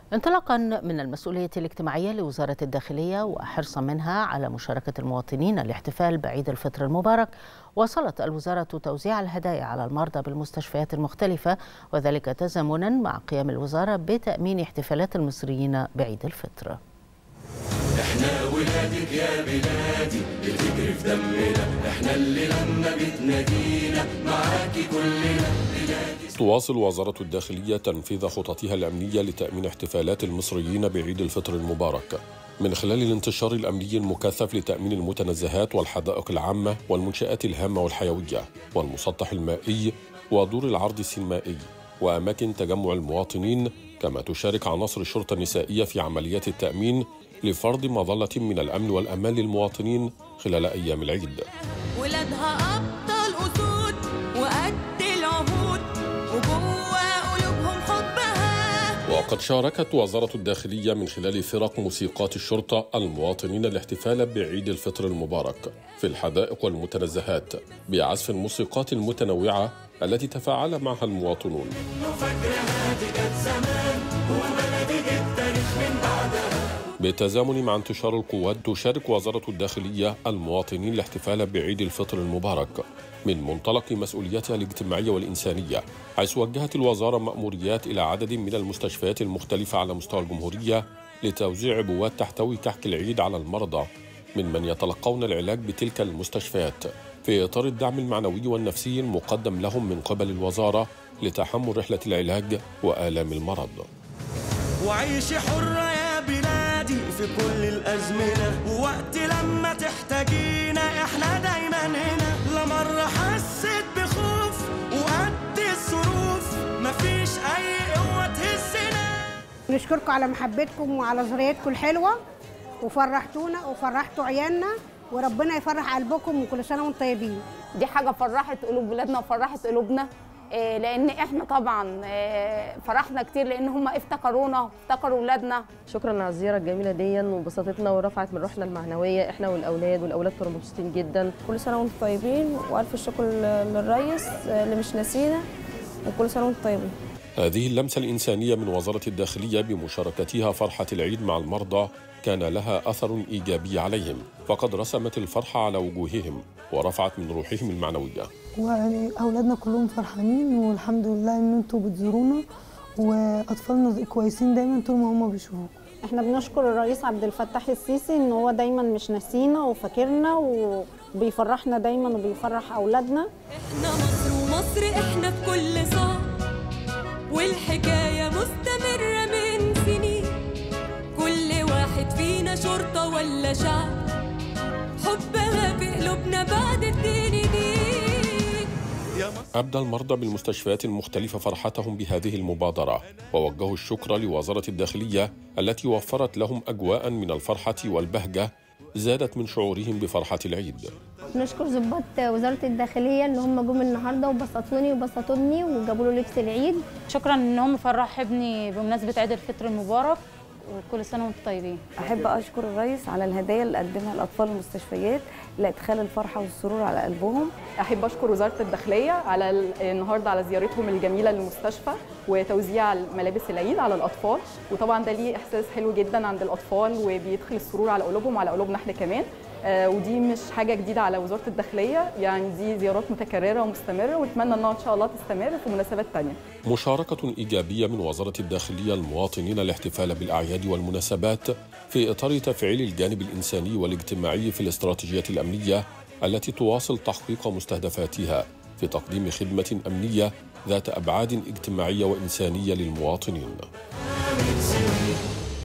انطلاقا من المسؤولية الاجتماعية لوزارة الداخلية وحرصا منها على مشاركة المواطنين الاحتفال بعيد الفطر المبارك واصلت الوزارة توزيع الهدايا على المرضى بالمستشفيات المختلفة وذلك تزامنا مع قيام الوزارة بتأمين احتفالات المصريين بعيد الفطر احنا ولادك يا بلادي بتجري في دمنا احنا اللي لما بتنادينا معاكي كلنا بلادي تواصل وزارة الداخلية تنفيذ خططها الأمنية لتأمين احتفالات المصريين بعيد الفطر المبارك من خلال الانتشار الأمني المكثف لتأمين المتنزهات والحدائق العامة والمنشآت الهامة والحيوية والمسطح المائي ودور العرض السينمائي وأماكن تجمع المواطنين كما تشارك عناصر الشرطة النسائية في عمليات التأمين لفرض مظلة من الأمن والأمان للمواطنين خلال أيام العيد ولادها أبطال أسود وقد العهود وجوه قلوبهم حبها وقد شاركت وزارة الداخلية من خلال فرق موسيقات الشرطة المواطنين الاحتفال بعيد الفطر المبارك في الحدائق والمتنزهات بعزف الموسيقات المتنوعة التي تفاعل معها المواطنون فاكرها دي كانت زمان وبلدي جه تاريخ من بعدها بالتزامن مع انتشار القوات تشارك وزارة الداخلية المواطنين الاحتفال بعيد الفطر المبارك من منطلق مسؤولياتها الاجتماعية والإنسانية حيث وجهت الوزارة مأموريات إلى عدد من المستشفيات المختلفة على مستوى الجمهورية لتوزيع عبوات تحتوي كحك العيد على المرضى من من يتلقون العلاج بتلك المستشفيات في إطار الدعم المعنوي والنفسي المقدم لهم من قبل الوزارة لتحمل رحلة العلاج وآلام المرض وعيشي حرة يا بلادي في كل الأزمنة ووقت لما تحتاجينا احنا دايما هنا لا مرة حسيت بخوف وقد الظروف مفيش أي قوة تهزنا نشكركم على محبتكم وعلى ذريتكم الحلوه وفرحتونا وفرحتوا عيالنا وربنا يفرح قلبكم وكل سنه وانتم طيبين دي حاجه فرحت قلوب ولادنا وفرحت قلوبنا آه، لان احنا طبعا آه، فرحنا كتير لان هم افتكرونا افتكروا ولادنا شكرا على الزياره الجميله دي وبسطتنا ورفعت من روحنا المعنويه احنا والاولاد والاولاد كانوا مبسوطين جدا كل سنه وانتم طيبين والف شكر للريس اللي مش ناسينا وكل سنه وانتم طيبين هذه اللمسة الإنسانية من وزارة الداخلية بمشاركتها فرحة العيد مع المرضى كان لها أثر إيجابي عليهم فقد رسمت الفرحة على وجوههم ورفعت من روحهم المعنوية واولادنا كلهم فرحانين والحمد لله ان انتوا بتزورونا واطفالنا كويسين دايما طول ما هم بيشوفوكم احنا بنشكر الرئيس عبد الفتاح السيسي ان هو دايما مش ناسينا وفاكرنا وبيفرحنا دايما وبيفرح اولادنا احنا مصر ومصر احنا في كل صعب والحكاية مستمرة من سنين كل واحد فينا شرطة ولا شعب حبها في قلوبنا بعد الدين دي أبدى المرضى بالمستشفيات المختلفة فرحتهم بهذه المبادرة ووجهوا الشكر لوزارة الداخلية التي وفرت لهم أجواء من الفرحة والبهجة زادت من شعورهم بفرحة العيد نشكر ضباط وزاره الداخليه ان هم جم النهارده وبسطوني وبسطوا ابني وجابوا له لبس العيد شكرا ان هم فرح ابني بمناسبه عيد الفطر المبارك وكل سنه وانتم طيبين احب اشكر الرئيس على الهدايا اللي قدمها لاطفال المستشفيات لادخال الفرحه والسرور على قلبهم احب اشكر وزاره الداخليه على ال- النهارده على زيارتهم الجميله للمستشفى وتوزيع ملابس العيد على الاطفال وطبعا ده ليه احساس حلو جدا عند الاطفال وبيدخل السرور على قلوبهم وعلى قلوبنا احنا كمان آه، ودي مش حاجه جديده على وزاره الداخليه يعني دي زيارات متكرره ومستمره ونتمنى انها ان شاء الله تستمر في مناسبات تانية مشاركة إيجابية من وزارة الداخلية المواطنين الاحتفال بالأعياد والمناسبات في إطار تفعيل الجانب الإنساني والاجتماعي في الاستراتيجية الأمنية التي تواصل تحقيق مستهدفاتها في تقديم خدمة أمنية ذات أبعاد اجتماعية وإنسانية للمواطنين. من سنين